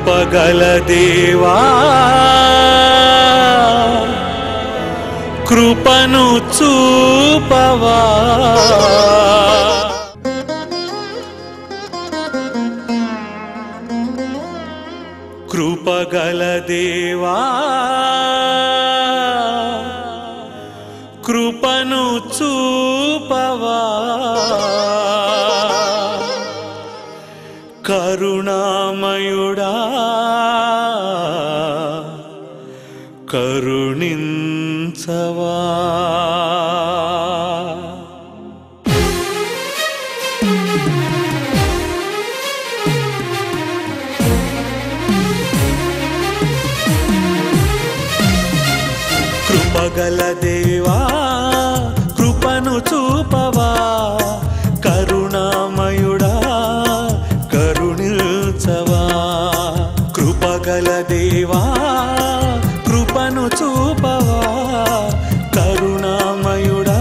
కృపగల దేవా కృపను చూపవా కృపగల దేవా కృపను చూపవా కరుణామయుడా కరుణించవా కృపగల దేవా కృపను చూపవా కరుణామయుడా కరుణించవా కృపగల దేవా కృపను చూపవా కరుణామయుడా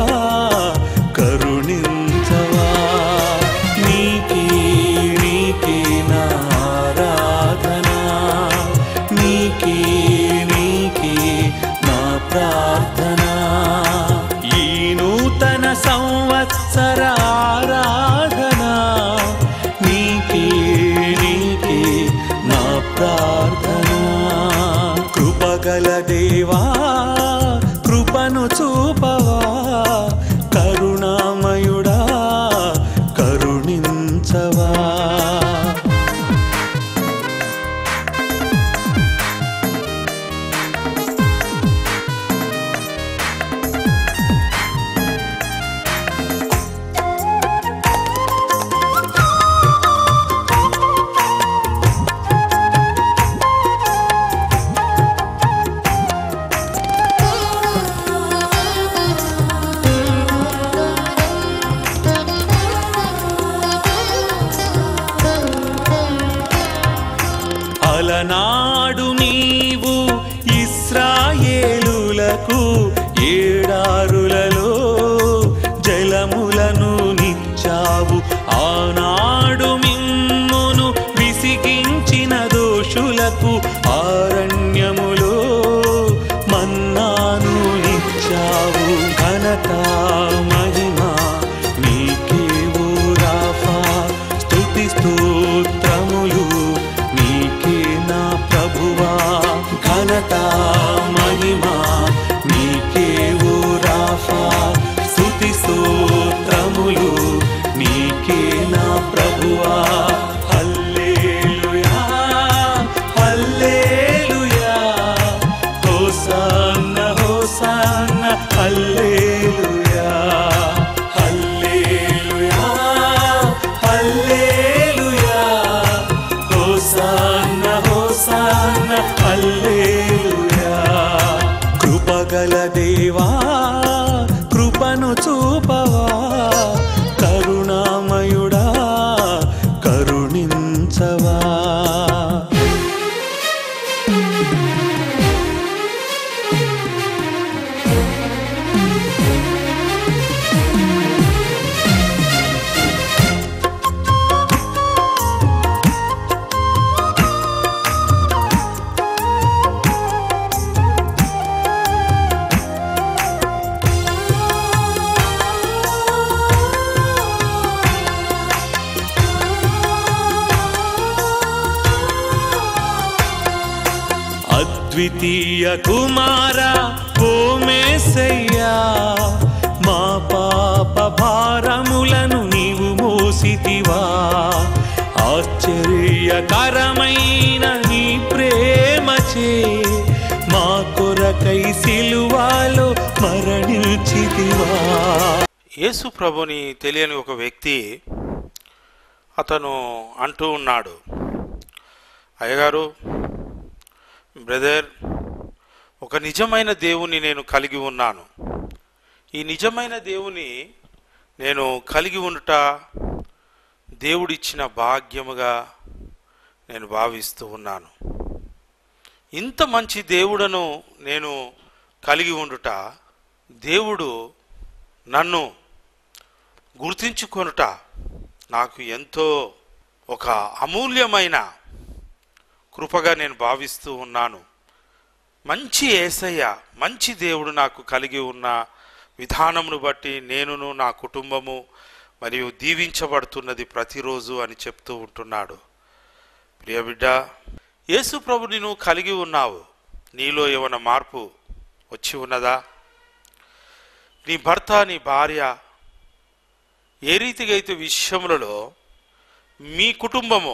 కరుణించవా నీకే నీకే నా ఆరాధన నీకే నీకే నా ప్రార్థన ఈ నూతన సంవత్సర ఆరాధన నీకే నీకే నా ప్రార్థన కృపగల దేవా కృపను చూపవా కరుణామయుడా కరుణించవా అలనాడు నీవు ఇస్రాయేలులకు ఏడారులలో జలములను నిచ్చావు ఆనాడు మిమ్మును విసిగించిన దోషులకు ఆరణ్యములో మన్నాను నిచ్చావు ఘనత మహిమ నీకే ఓ రాఫా స్తుతి స్తోత్రములు నీకే నా ప్రభువా ఘనత మహిమ నీకే ఓ రాఫా స్తుతి స్తోత్రములు నీకే నా ప్రభువా హల్లెలూయా హల్లెలూయా హోసన్న హోసన్న హల్లెలూయా హల్లెలూయా హల్లెలూయా హోసన్న హోసన్న హల్లెలూయా కృపగల దేవా కృపను చూపవా కరుణామయుడా కరుణించవా అద్వితీయ కుమార ఓ మేసయ్యా మా పాప భారములను నీవు మోసితివా ఆశ్చర్యకరమైన నీ ప్రేమచే మా కొరకై సిలువాలో మరణించితివా యేసు ప్రభుని తెలియని ఒక వ్యక్తి అతను అంటూ ఉన్నాడు అయ్యగారు బ్రదర్ ఒక నిజమైన దేవుని నేను కలిగి ఉన్నాను ఈ నిజమైన దేవుని నేను కలిగి ఉండుట దేవుడిచ్చిన భాగ్యముగా నేను భావిస్తూ ఉన్నాను ఇంత మంచి దేవుడను నేను కలిగి ఉండుట దేవుడు నన్ను గుర్తించుకొనుట నాకు ఎంతో ఒక అమూల్యమైన కృపగా నేను భావిస్తూ ఉన్నాను మంచి ఏసయ్య మంచి దేవుడు నాకు కలిగి ఉన్న విధానమును బట్టి నేనును నా కుటుంబము మరియు దీవించబడుతున్నది ప్రతిరోజు అని చెప్తూ ఉంటున్నాడు ప్రియ బిడ్డ యేసు ప్రభుని నువ్వు కలిగి ఉన్నావు నీలో ఏమైనా మార్పు వచ్చి ఉన్నదా నీ భర్త నీ భార్య ఏ రీతిగా అయితే విషయములలో మీ కుటుంబము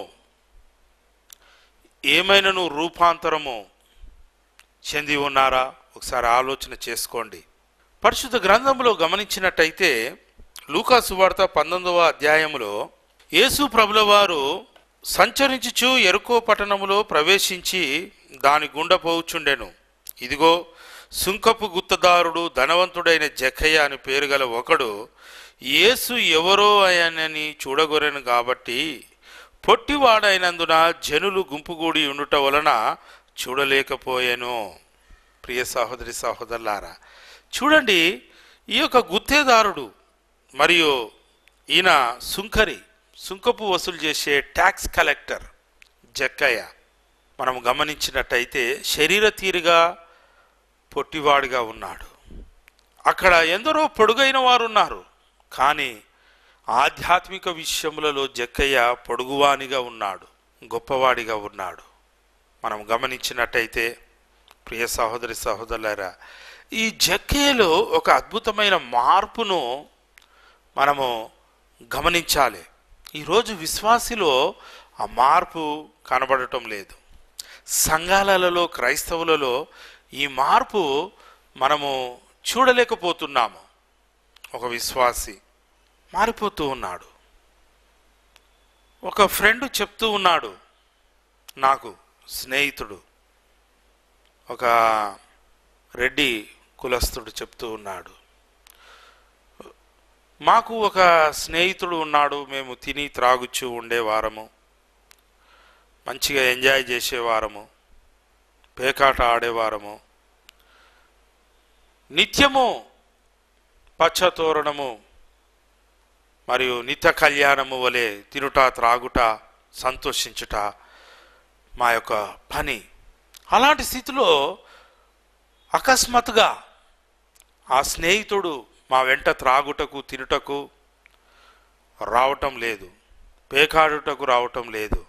ఏమైనాను రూపాంతరము చెంది ఉన్నారా ఒకసారి ఆలోచన చేసుకోండి పరిశుద్ధ గ్రంథంలో గమనించినట్టయితే లూకా సువార్త పంతొమ్మిదవ అధ్యాయములో యేసు ప్రభుల వారు సంచరించుచు ఎరుకో పట్టణములో ప్రవేశించి దాని గుండా పోవుచుండెను ఇదిగో సుంకపు గుత్తదారుడు ధనవంతుడైన జక్కయ్య అని పేరు గల ఒకడు యేసు ఎవరో ఆయనని చూడగొరెను కాబట్టి పొట్టివాడైనందున జనులు గుంపుగూడి ఉండుట వలన చూడలేకపోయాను ప్రియ సహోదరి సహోదరులారా చూడండి ఈ యొక్క గుత్తేదారుడు మరియు ఈయన సుంకరి సుంకపు వసూలు చేసే ట్యాక్స్ కలెక్టర్ జక్కయ్య మనం గమనించినట్టయితే శరీర తీరుగా పొట్టివాడిగా ఉన్నాడు అక్కడ ఎందరో పొడుగైన వారు ఉన్నారు కానీ ఆధ్యాత్మిక విషయములలో జక్కయ్య పొడుగువానిగా ఉన్నాడు గొప్పవాడిగా ఉన్నాడు మనం గమనించినట్టయితే ప్రియ సహోదరి సహోదరులారా ఈ జక్కయ్యలో ఒక అద్భుతమైన మార్పును మనము గమనించాలి ఈరోజు విశ్వాసిలో ఆ మార్పు కనబడటం లేదు సంఘాలలో క్రైస్తవులలో ఈ మార్పు మనము చూడలేకపోతున్నాము ఒక విశ్వాసి మారిపోతూ ఉన్నాడు ఒక ఫ్రెండ్ చెప్తూ ఉన్నాడు నాకు స్నేహితుడు ఒక రెడ్డి కులస్తుడు చెప్తూ ఉన్నాడు మాకు ఒక స్నేహితుడు ఉన్నాడు మేము తిని త్రాగుచ్చు ఉండేవారము మంచిగా ఎంజాయ్ చేసేవారము పేకాట ఆడేవారము నిత్యము పచ్చతోరణము మరియు నిత్య కళ్యాణము వలె తినుట త్రాగుట సంతోషించుట మా యొక్క పని అలాంటి స్థితిలో అకస్మాత్తుగా ఆ స్నేహితుడు మా వెంట త్రాగుటకు తినుటకు రావటం లేదు పేకాడుటకు రావటం లేదు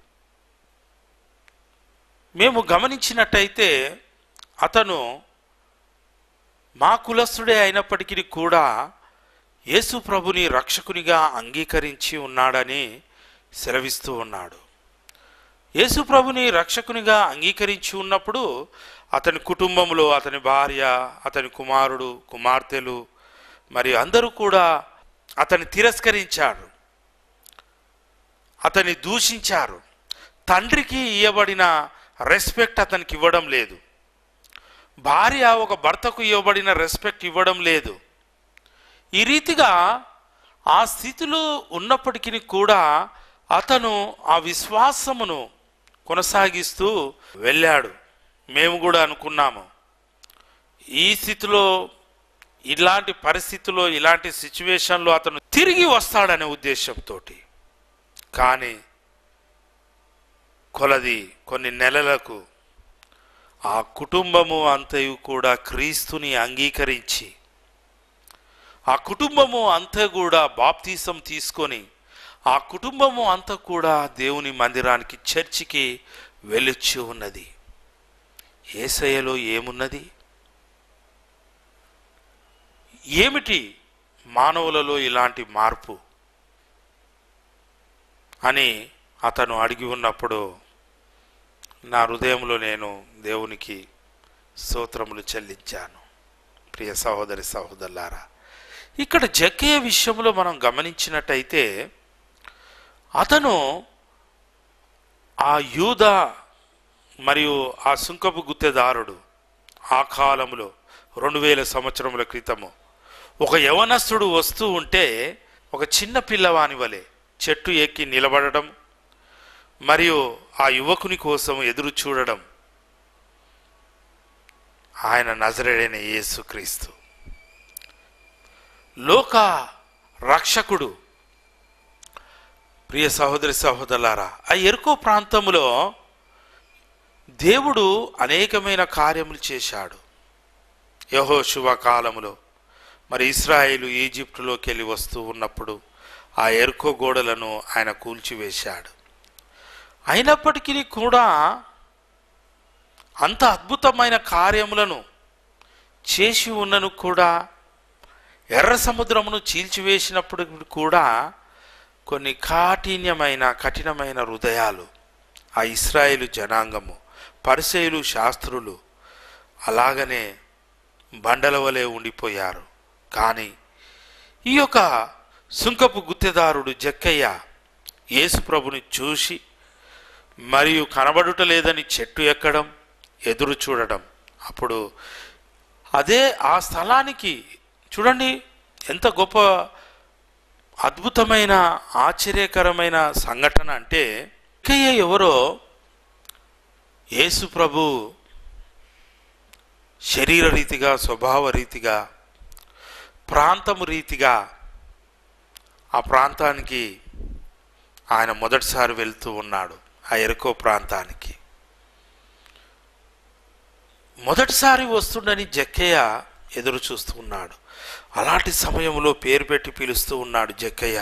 మేము గమనించినట్టయితే అతను మా కులస్తుడే అయినప్పటికీ కూడా యేసు ప్రభుని రక్షకునిగా అంగీకరించి ఉన్నాడని సెలవిస్తూ ఉన్నాడు యేసు ప్రభుని రక్షకునిగా అంగీకరించి ఉన్నప్పుడు అతని కుటుంబంలో అతని భార్య అతని కుమారుడు కుమార్తెలు మరి అందరూ కూడా అతన్ని తిరస్కరించారు అతన్ని దూషించారు తండ్రికి ఇవ్వబడిన రెస్పెక్ట్ అతనికి ఇవ్వడం లేదు భార్య ఒక భర్తకు ఇవ్వబడిన రెస్పెక్ట్ ఇవ్వడం లేదు ఈ రీతిగా ఆ స్థితిలో ఉన్నప్పటికీ కూడా అతను ఆ విశ్వాసమును కొనసాగిస్తూ వెళ్ళాడు మేము కూడా అనుకున్నాము ఈ స్థితిలో ఇలాంటి పరిస్థితిలో ఇలాంటి సిచ్యువేషన్లో అతను తిరిగి వస్తాడనే ఉద్దేశంతో కానీ కొలది కొన్ని నెలలకు ఆ కుటుంబము అంతయు కూడా క్రీస్తుని అంగీకరించి ఆ కుటుంబము అంతా కూడా బాప్తీసం తీసుకొని ఆ కుటుంబము అంతా కూడా దేవుని మందిరానికి చర్చికి వెళ్ళొచ్చి ఉన్నది ఏసయ్యలో ఏమున్నది ఏమిటి మానవులలో ఇలాంటి మార్పు అని అతను అడిగి ఉన్నప్పుడు నా హృదయంలో నేను దేవునికి స్తోత్రములు చెల్లించాను ప్రియ సహోదరి సహోదరులారా ఇక్కడ జక్కయ్య విషయంలో మనం గమనించినట్టయితే అతను ఆ యూద మరియు ఆ సుంకపు గుత్తెదారుడు ఆ కాలంలో రెండు వేల సంవత్సరముల క్రితము ఒక యవనస్తుడు వస్తూ ఉంటే ఒక చిన్న పిల్లవాని వలె చెట్టు ఎక్కి నిలబడడం మరియు ఆ యువకుని కోసం ఎదురు చూడడం ఆయన నజరేడైన యేసుక్రీస్తు లోక రక్షకుడు ప్రియ సహోదరి సహోదరులారా ఆ ఎరుకో ప్రాంతంలో దేవుడు అనేకమైన కార్యములు చేశాడు యహోశువ కాలములో మరి ఇస్రాయేలు ఈజిప్టులోకి వెళ్ళి వస్తూ ఉన్నప్పుడు ఆ ఎరుకో గోడలను ఆయన కూల్చివేశాడు అయినప్పటికీ కూడా అంత అద్భుతమైన కార్యములను చేసి ఉన్నను కూడా ఎర్ర సముద్రమును చీల్చివేసినప్పుడు కూడా కొన్ని కాఠిన్యమైన కఠినమైన హృదయాలు ఆ ఇస్రాయేలు జనాంగము పరిసయులు శాస్త్రులు అలాగనే బండల వలె ఉండిపోయారు కానీ ఈ యొక్క సుంకపు గుత్తెదారుడు జక్కయ్య యేసుప్రభుని చూసి మరియు కనబడుట లేదని చెట్టు ఎక్కడం ఎదురు చూడడం అప్పుడు అదే ఆ స్థలానికి చూడండి ఎంత గొప్ప అద్భుతమైన ఆశ్చర్యకరమైన సంఘటన అంటే జక్కయ్య ఎవరో యేసు ప్రభు శరీర రీతిగా స్వభావ రీతిగా ప్రాంతము రీతిగా ఆ ప్రాంతానికి ఆయన మొదటిసారి వెళ్తూ ఉన్నాడు ఆ ఎరుకో ప్రాంతానికి మొదటిసారి వస్తుండని జక్కయ్య ఎదురు చూస్తూ ఉన్నాడు అలాంటి సమయంలో పేరు పెట్టి పిలుస్తూ ఉన్నాడు జక్కయ్య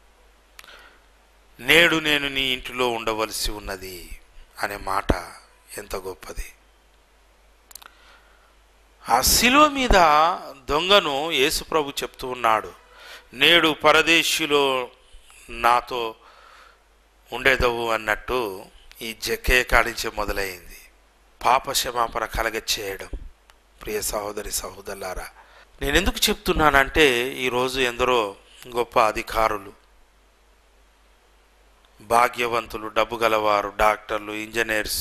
నేడు నేను నీ ఇంటిలో ఉండవలసి ఉన్నది అనే మాట ఎంత గొప్పది ఆ శిలువ మీద దొంగను యేసుప్రభు చెప్తూ ఉన్నాడు నేడు పరదేశిలో నాతో ఉండేదవు అన్నట్టు ఈ జక్కయ్య కాడించే మొదలైంది పాప క్షమాపణ కలగ చేయడం ప్రియ సహోదరి సహోదరులారా నేను ఎందుకు చెప్తున్నానంటే ఈరోజు ఎందరో గొప్ప అధికారులు భాగ్యవంతులు డబ్బు గలవారు డాక్టర్లు ఇంజనీర్స్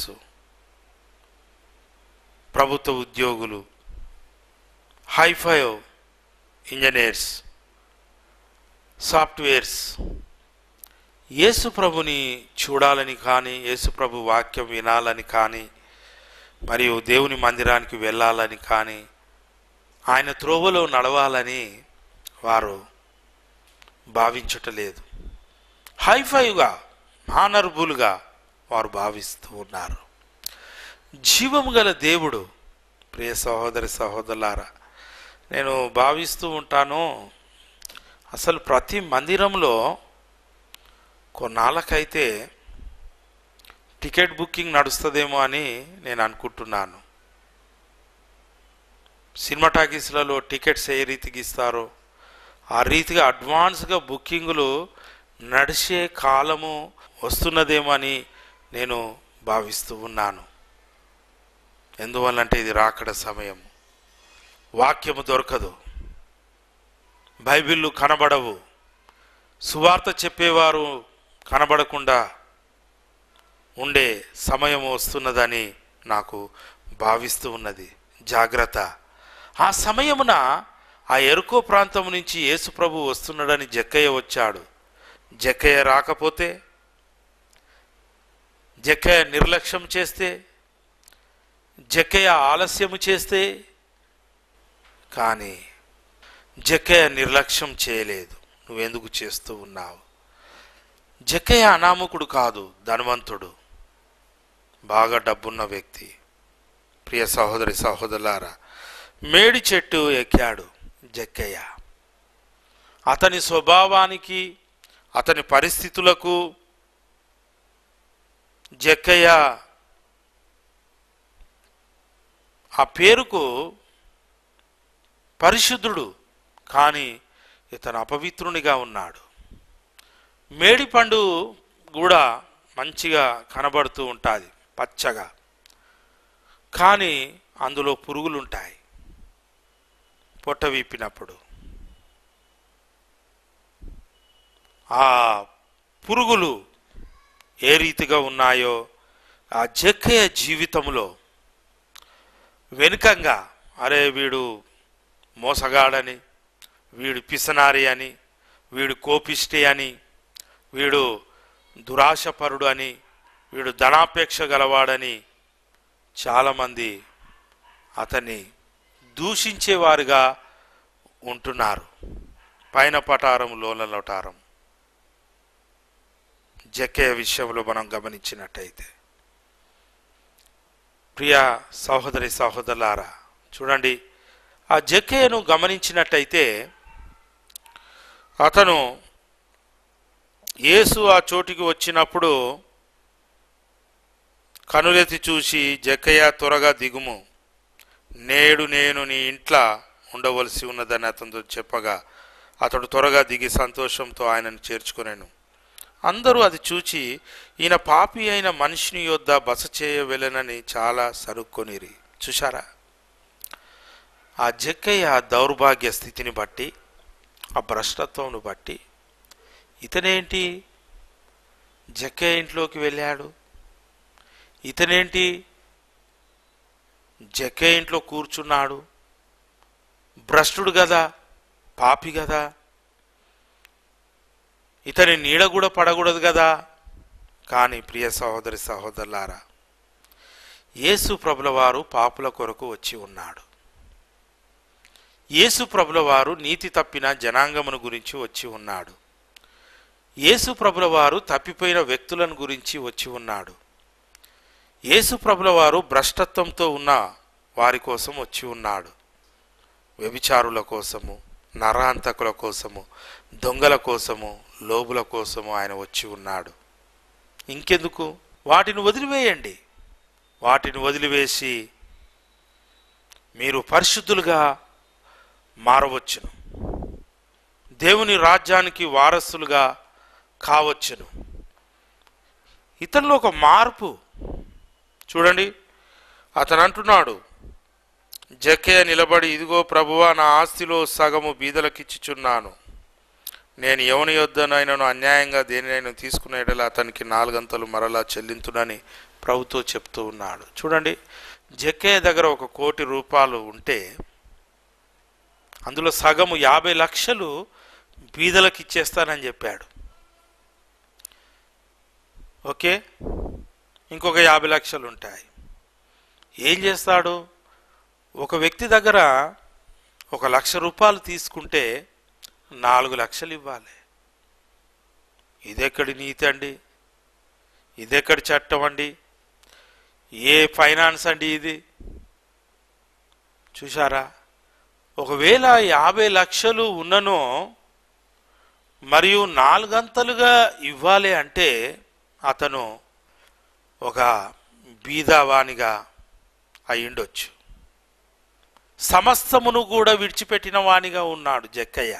ప్రభుత్వ ఉద్యోగులు హైఫై ఇంజనీర్స్ సాఫ్ట్వేర్స్ యేసు ప్రభుని చూడాలని కానీ యేసు ప్రభు వాక్యం వినాలని కానీ మరియు దేవుని మందిరానికి వెళ్ళాలని కానీ ఆయన త్రోవలో నడవాలని వారు భావించటలేదు హైఫైగా హానర్బుల్గా వారు భావిస్తూ ఉన్నారు జీవము గల దేవుడు ప్రియ సహోదరి సహోదరులారా నేను భావిస్తూ ఉంటాను అసలు ప్రతి మందిరంలో కొన్నాళ్ళకైతే టికెట్ బుకింగ్ నడుస్తుందేమో అని నేను అనుకుంటున్నాను సినిమా టాకీస్లలో టికెట్స్ ఏ రీతికి ఇస్తారో ఆ రీతిగా అడ్వాన్స్గా బుకింగులు నడిచే కాలము వస్తున్నదేమో అని నేను భావిస్తూ ఉన్నాను ఎందువల్లంటే ఇది రాకడ సమయం వాక్యము దొరకదు బైబిళ్ళు కనబడవు సువార్త చెప్పేవారు కనబడకుండా ఉండే సమయం వస్తున్నదని నాకు భావిస్తూ ఉన్నది జాగ్రత్త ఆ సమయమున ఆ ఎరుకో ప్రాంతం నుంచి యేసుప్రభు వస్తున్నాడని జక్కయ్య వచ్చాడు జక్కయ్య రాకపోతే జక్కయ్య నిర్లక్ష్యం చేస్తే జక్కయ్య ఆలస్యము చేస్తే కానీ జక్కయ్య నిర్లక్ష్యం చేయలేదు నువ్వెందుకు చేస్తూ ఉన్నావు జక్కయ్య అనామకుడు కాదు ధనవంతుడు బాగా డబ్బున్న వ్యక్తి ప్రియ సహోదరి సహోదరులారా మేడి చెట్టు ఎక్కాడు జక్కయ్య అతని స్వభావానికి అతని పరిస్థితులకు జక్కయ్య ఆ పేరుకు పరిశుద్ధుడు కానీ ఇతను అపవిత్రునిగా ఉన్నాడు మేడిపండు కూడా మంచిగా కనబడుతూ ఉంటుంది పచ్చగా కానీ అందులో పురుగులు ఉంటాయి పొట్ట వీపినప్పుడు ఆ పురుగులు ఏ రీతిగా ఉన్నాయో ఆ జక్కయ్య జీవితంలో వెనుకంగా అరే వీడు మోసగాడని వీడు పిసనారి అని వీడు కోపిష్టి అని వీడు దురాశపరుడు అని వీడు ధనాపేక్ష గలవాడని చాలామంది అతన్ని దూషించేవారుగా ఉంటున్నారు పైన పటారం లోన లొటారం జకే విషయంలో మనం గమనించినట్టయితే ప్రియ సహోదరి సహోదరులారా చూడండి ఆ జక్కయ్యను గమనించినట్టయితే అతను యేసు ఆ చోటికి వచ్చినప్పుడు కనులెత్తి చూసి జక్కయ్య త్వరగా దిగుము నేడు నేను నీ ఇంట్లో ఉండవలసి ఉన్నదని అతనితో చెప్పగా అతడు త్వరగా దిగి సంతోషంతో ఆయనను చేర్చుకునేను అందరూ అది చూచి ఈయన పాపి అయిన మనిషిని యొద్ద బస చేయవెలనని చాలా సరుక్కొనిరి చూశారా ఆ జక్కయ్య దౌర్భాగ్య స్థితిని బట్టి ఆ భ్రష్టత్వంను బట్టి ఇతనేంటి జక్కయ్య ఇంట్లోకి వెళ్ళాడు ఇతనేంటి జక్కయ్య ఇంట్లో కూర్చున్నాడు భ్రష్టుడు కదా పాపి కదా ఇతని నీడ కూడా పడకూడదు కదా కానీ ప్రియ సహోదరి సహోదరులారా యేసు ప్రభుల వారు పాపుల కొరకు వచ్చి ఉన్నాడు యేసు ప్రభుల వారు నీతి తప్పిన జనాంగమును గురించి వచ్చి ఉన్నాడు యేసు ప్రభుల వారు తప్పిపోయిన వ్యక్తులను గురించి వచ్చి ఉన్నాడు యేసు ప్రభుల వారు భ్రష్టత్వంతో ఉన్న వారి కోసం వచ్చి ఉన్నాడు వ్యభిచారుల కోసము నరహంతకుల కోసము దొంగల కోసము లోబుల కోసము ఆయన వచ్చి ఉన్నాడు ఇంకెందుకు వాటిని వదిలివేయండి వాటిని వదిలివేసి మీరు పరిశుద్ధులుగా మారవచ్చును దేవుని రాజ్యానికి వారసులుగా కావచ్చును ఇతనిలో ఒక మార్పు చూడండి అతను అంటున్నాడు జకే నిలబడి ఇదిగో ప్రభువా నా ఆస్తిలో సగము బీదలకిచ్చుచున్నాను నేను ఎవని యొద్దనైనను అన్యాయంగా దేనినైనా తీసుకునేటలా అతనికి నాలుగంతలు మరలా చెల్లింతునని ప్రభుతో చెప్తూ ఉన్నాడు చూడండి జకే దగ్గర ఒక కోటి రూపాయలు ఉంటే అందులో సగము యాభై లక్షలు బీదలకు ఇచ్చేస్తానని చెప్పాడు ఓకే ఇంకొక యాభై లక్షలు ఉంటాయి ఏం చేస్తాడు ఒక వ్యక్తి దగ్గర ఒక లక్ష రూపాయలు తీసుకుంటే నాలుగు లక్షలు ఇవ్వాలి ఇదెక్కడి నీతి అండి ఇదెక్కడి చట్టం అండి ఏ ఫైనాన్స్ అండి ఇది చూసారా ఒకవేళ యాభై లక్షలు ఉన్ననో మరియు నాలుగంతలుగా ఇవ్వాలి అంటే అతను ఒక బీదావానిగా అయ్యుండొచ్చు సమస్తమును కూడా విడిచిపెట్టిన వానిగా ఉన్నాడు జక్కయ్య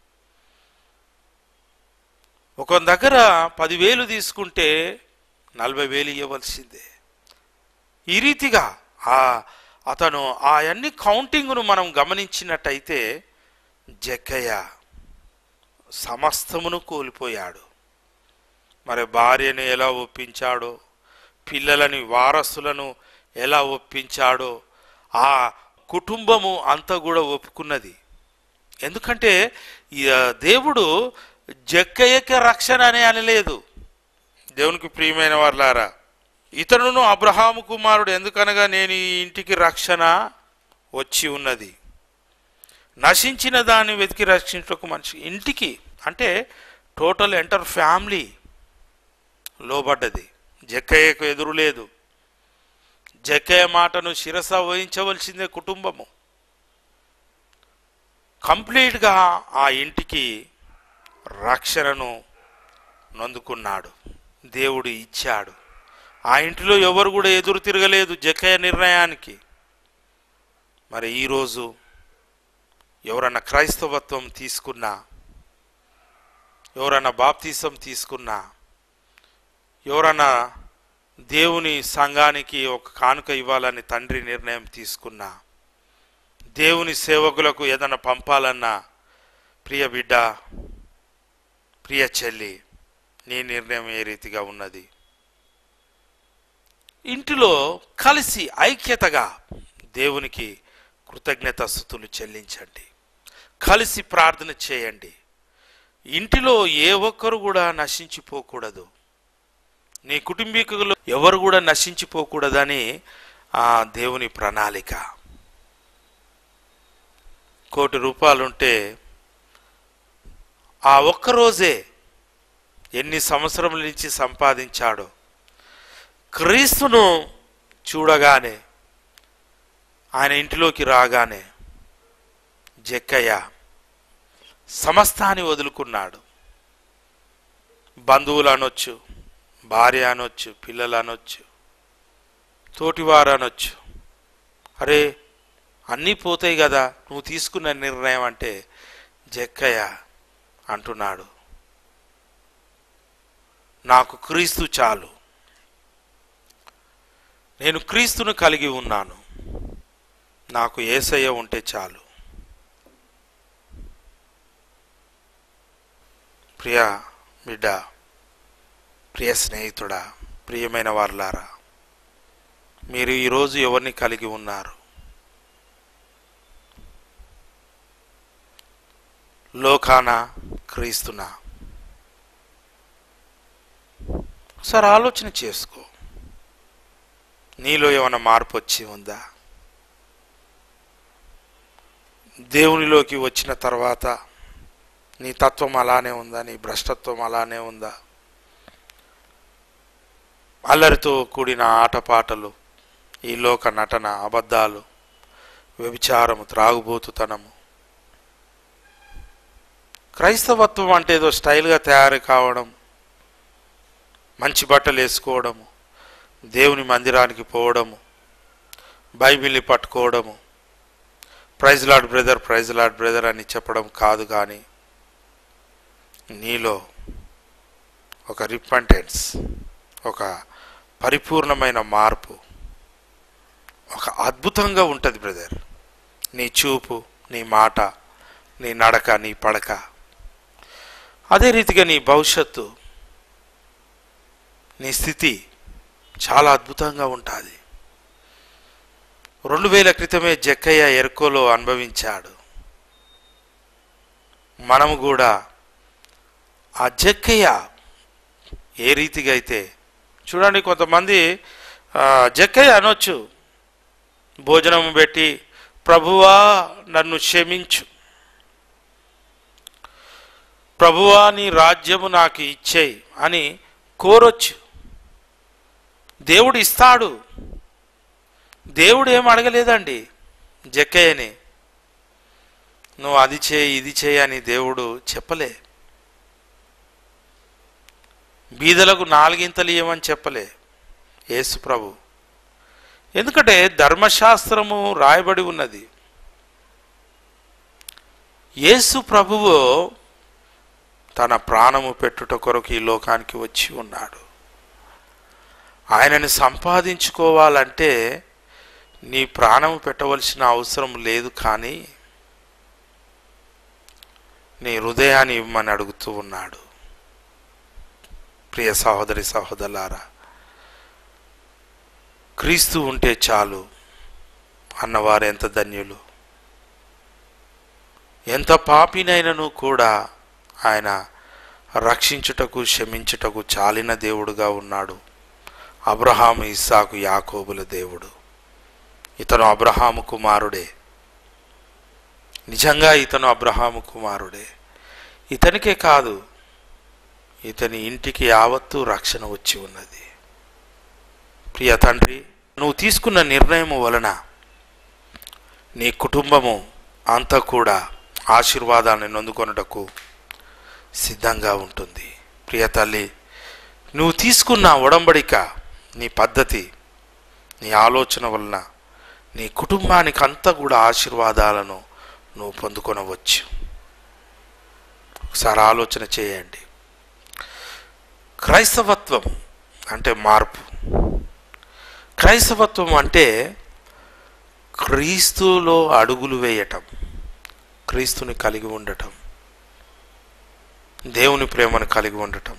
ఒక దగ్గర పదివేలు తీసుకుంటే నలభై వేలు ఇవ్వవలసిందే ఈ రీతిగా ఆ అతను ఆ అన్ని కౌంటింగ్ను మనం గమనించినట్టయితే జక్కయ్య సమస్తమును కోల్పోయాడు మరి భార్యను ఎలా ఒప్పించాడో పిల్లలని వారసులను ఎలా ఒప్పించాడో ఆ కుటుంబము అంతా కూడా ఒప్పుకున్నది ఎందుకంటే ఈ, ఆ, దేవుడు జక్కయ్యకి రక్షణ అని అనలేదు దేవునికి ప్రియమైన వారులారా ఇతనును అబ్రహాము కుమారుడు ఎందుకనగా నేను ఈ ఇంటికి రక్షణ వచ్చి ఉన్నది నశించిన దాన్ని వెతికి రక్షించకు మనిషి ఇంటికి అంటే టోటల్ ఎంటర్ ఫ్యామిలీ లోబడ్డది జక్కయ్యకు ఎదురు లేదు జక్కయ్య మాటను శిరస వహించవలసిందే కుటుంబము కంప్లీట్గా ఆ ఇంటికి రక్షణను నొందుకున్నాడు దేవుడు ఇచ్చాడు ఆ ఇంటిలో ఎవరు కూడా ఎదురు తిరగలేదు జక్కయ్య నిర్ణయానికి మరి ఈరోజు ఎవరన్నా క్రైస్తవత్వం తీసుకున్నా ఎవరన్నా బాప్తీసం తీసుకున్నా ఎవరన్నా దేవుని సంఘానికి ఒక కానుక ఇవ్వాలని తండ్రి నిర్ణయం తీసుకున్నా దేవుని సేవకులకు ఏదైనా పంపాలన్నా ప్రియ బిడ్డ ప్రియ చెల్లి నీ నిర్ణయం ఏ రీతిగా ఉన్నది ఇంటిలో కలిసి ఐక్యతగా దేవునికి కృతజ్ఞత స్థుతులు చెల్లించండి కలిసి ప్రార్థన చేయండి ఇంటిలో ఏ ఒక్కరు కూడా నశించిపోకూడదు నీ కుటుంబీకులు ఎవరు కూడా నశించిపోకూడదని ఆ దేవుని ప్రణాళిక కోటి రూపాయలుంటే ఆ ఒక్క రోజే ఎన్ని సంవత్సరముల నుంచి సంపాదించాడో క్రీస్తును చూడగానే ఆయన ఇంటిలోకి రాగానే జక్కయ్య సమస్తాన్ని వదులుకున్నాడు బంధువులు అనొచ్చు భార్య అనొచ్చు పిల్లలు అనొచ్చు తోటివారు అనొచ్చు అరే అన్నీ పోతాయి కదా నువ్వు తీసుకున్న నిర్ణయం అంటే జక్కయ్య అంటున్నాడు నాకు క్రీస్తు చాలు నేను క్రీస్తును కలిగి ఉన్నాను నాకు ఏసయ్య ఉంటే చాలు ప్రియ బిడ్డ ప్రియ స్నేహితుడా ప్రియమైన వారులారా మీరు ఈరోజు ఎవరిని కలిగి ఉన్నారు లోకాన క్రీస్తునా ఒకసారి ఆలోచన చేసుకో నీలో ఏమైనా మార్పు వచ్చి ఉందా దేవునిలోకి వచ్చిన తర్వాత నీ తత్వం అలానే ఉందా నీ భ్రష్టత్వం అలానే ఉందా అల్లరితో కూడిన ఆటపాటలు ఈ లోక నటన అబద్ధాలు వ్యభిచారము త్రాగుబోతుతనము క్రైస్తవత్వం అంటే ఏదో స్టైల్గా తయారు కావడం మంచి బట్టలు వేసుకోవడము దేవుని మందిరానికి పోవడము బైబిల్ని పట్టుకోవడము praise lord brother praise lord brother అని చెప్పడం కాదు కానీ నీలో ఒక రిపంటెన్స్ ఒక పరిపూర్ణమైన మార్పు ఒక అద్భుతంగా ఉంటుంది బ్రదర్ నీ చూపు నీ మాట నీ నడక నీ పడక అదే రీతిగా నీ భవిష్యత్తు నీ స్థితి చాలా అద్భుతంగా ఉంటుంది రెండు వేల క్రితమే జక్కయ్య ఎరుకోలో అనుభవించాడు మనము కూడా ఆ జక్కయ్య ఏ రీతిగా అయితే చూడండి కొంతమంది ఆ, జక్కయ్య అనొచ్చు భోజనం పెట్టి ప్రభువా నన్ను క్షమించు ప్రభువా నీ రాజ్యము నాకు ఇచ్చేయి అని కోరొచ్చు దేవుడు ఇస్తాడు దేవుడు ఏం అడగలేదండి జక్కయ్యని నువ్వు అది చేయి ఇది చేయి అని దేవుడు చెప్పలే బీదలకు నాలుగింతలు ఇవ్వమని చెప్పలే యేసు ప్రభు ఎందుకంటే ధర్మశాస్త్రము రాయబడి ఉన్నది యేసు ప్రభువు తన ప్రాణము పెట్టుట కొరకు ఈ లోకానికి వచ్చి ఉన్నాడు ఆయనని సంపాదించుకోవాలంటే నీ ప్రాణము పెట్టవలసిన అవసరం లేదు కానీ నీ హృదయాన్ని ఇవ్వమని అడుగుతూ ఉన్నాడు ప్రియ సహోదరి సహోదరులారా క్రీస్తు ఉంటే చాలు అన్నవారు ఎంత ధన్యులు ఎంత పాపినైనను కూడా ఆయన రక్షించుటకు క్షమించుటకు చాలిన దేవుడుగా ఉన్నాడు అబ్రహాము ఇస్సాకు యాకోబుల దేవుడు ఇతను అబ్రహాము కుమారుడే నిజంగా ఇతను అబ్రహాము కుమారుడే ఇతనికే కాదు ఇతని ఇంటికి యావత్తు రక్షణ వచ్చి ఉన్నది ప్రియ తండ్రి నువ్వు తీసుకున్న నిర్ణయము వలన నీ కుటుంబము అంతా కూడా ఆశీర్వాదాన్ని నొందుకొనుటకు సిద్ధంగా ఉంటుంది ప్రియ తల్లి నువ్వు తీసుకున్న ఒడంబడిక నీ పద్ధతి నీ ఆలోచన వలన నీ కుటుంబానికి అంతా కూడా ఆశీర్వాదాలను నువ్వు పొందుకొనవచ్చు ఒకసారి ఆలోచన చేయండి క్రైస్తవత్వం అంటే మార్పు క్రైస్తవత్వం అంటే క్రీస్తులో అడుగులు వేయటం క్రీస్తుని కలిగి ఉండటం దేవుని ప్రేమను కలిగి ఉండటం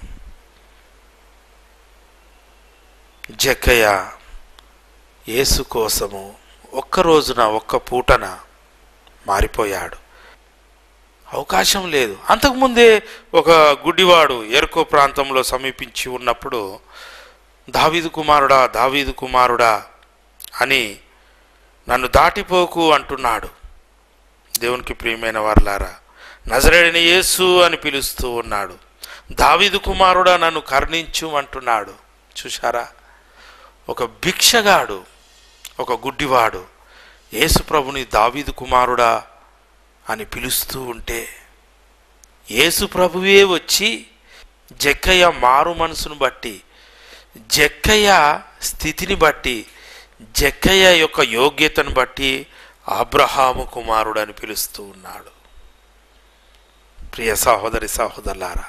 జక్కయ్య యేసు కోసము ఒక్క రోజున ఒక్క పూటన మారిపోయాడు అవకాశం లేదు అంతకుముందే ఒక గుడ్డివాడు ఎరుకో ప్రాంతంలో సమీపించి ఉన్నప్పుడు దావీదు కుమారుడా దావీదు కుమారుడా అని నన్ను దాటిపోకు అంటున్నాడు దేవునికి ప్రియమైన వారులారా నజరేడిని యేసు అని పిలుస్తూ ఉన్నాడు దావీదు కుమారుడా నన్ను కరుణించు అంటున్నాడు చూశారా ఒక భిక్షగాడు ఒక గుడ్డివాడు యేసు ప్రభుని దావీదు కుమారుడా అని పిలుస్తూ ఉంటే యేసు ప్రభువే వచ్చి జక్కయ్య మారు మనసును బట్టి జక్కయ్య స్థితిని బట్టి జక్కయ్య యొక్క యోగ్యతను బట్టి అబ్రహాము కుమారుడు అని పిలుస్తూ ఉన్నాడు ప్రియ సహోదరి సహోదరులారా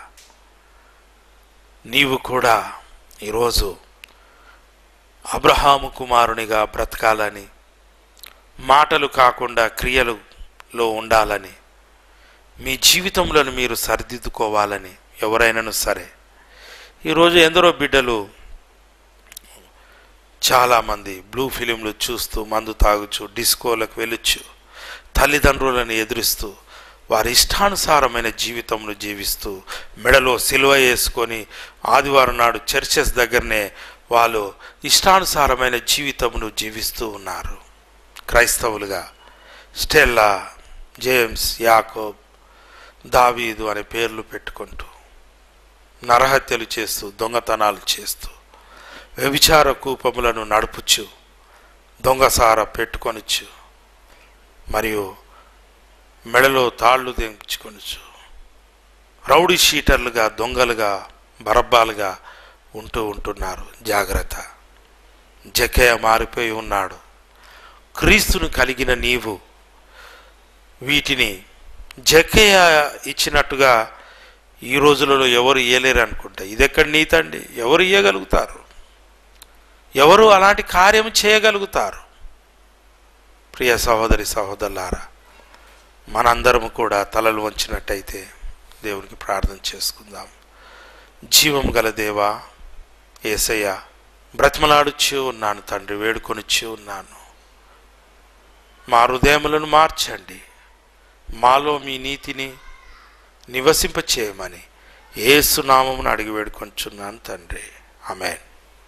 నీవు కూడా ఈరోజు అబ్రహాము కుమారునిగా బ్రతకాలని మాటలు కాకుండా క్రియలులో ఉండాలని మీ జీవితంలో మీరు సరిదిద్దుకోవాలని ఎవరైనాను సరే ఈరోజు ఎందరో బిడ్డలు చాలామంది బ్లూ ఫిలింలు చూస్తూ మందు తాగుచు డిస్కోలకు వెళ్ళొచ్చు తల్లిదండ్రులను ఎదురిస్తూ వారి ఇష్టానుసారమైన జీవితంలో జీవిస్తూ మెడలో సిలువ వేసుకొని ఆదివారం నాడు చర్చెస్ దగ్గరనే వాళ్ళు ఇష్టానుసారమైన జీవితమును జీవిస్తూ ఉన్నారు క్రైస్తవులుగా స్టెల్లా జేమ్స్ యాకోబ్ దావీదు అనే పేర్లు పెట్టుకుంటూ నరహత్యలు చేస్తూ దొంగతనాలు చేస్తూ వ్యభిచార కూపములను నడుపుచు దొంగసార పెట్టుకొనొచ్చు మరియు మెడలో తాళ్ళు తెంచుకొనొచ్చు రౌడీ షీటర్లుగా దొంగలుగా బరబ్బాలుగా ఉంటూ ఉంటున్నారు జాగ్రత్త జకయ మారిపోయి ఉన్నాడు క్రీస్తును కలిగిన నీవు వీటిని జకయ ఇచ్చినట్టుగా ఈ రోజులలో ఎవరు ఇయ్యలేరు అనుకుంటా ఇదెక్కడ నీతండి ఎవరు ఇయ్యగలుగుతారు ఎవరు అలాంటి కార్యం చేయగలుగుతారు ప్రియ సహోదరి సహోదరులారా మనందరము కూడా తలలు వంచినట్టయితే దేవునికి ప్రార్థన చేసుకుందాం జీవం గల దేవా ఏసయ్య బ్రతిమలాడుచూ ఉన్నాను తండ్రి వేడుకొనిచ్చు ఉన్నాను మా హృదయములను మార్చండి మాలో మీ నీతిని నివసింపచేయమని ఏసునామమును అడిగి వేడుకొంచున్నాను తండ్రి ఆమెన్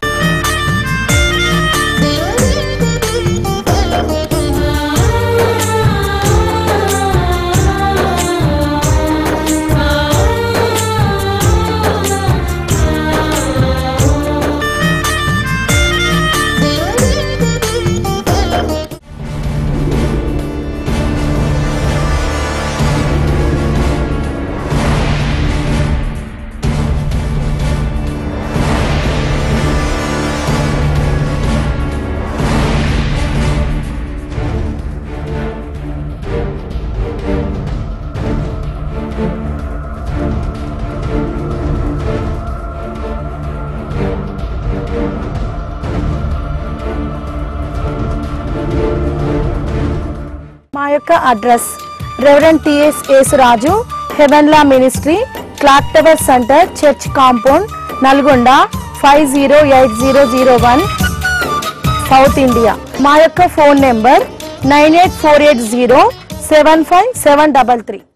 మా యొక్క address reverend TS Yesuraju heavenly ministry clock tower centre church compound Nalgonda five zero eight zero zero one south India మా యొక్క phone number nine eight four eight zero seven five seven double three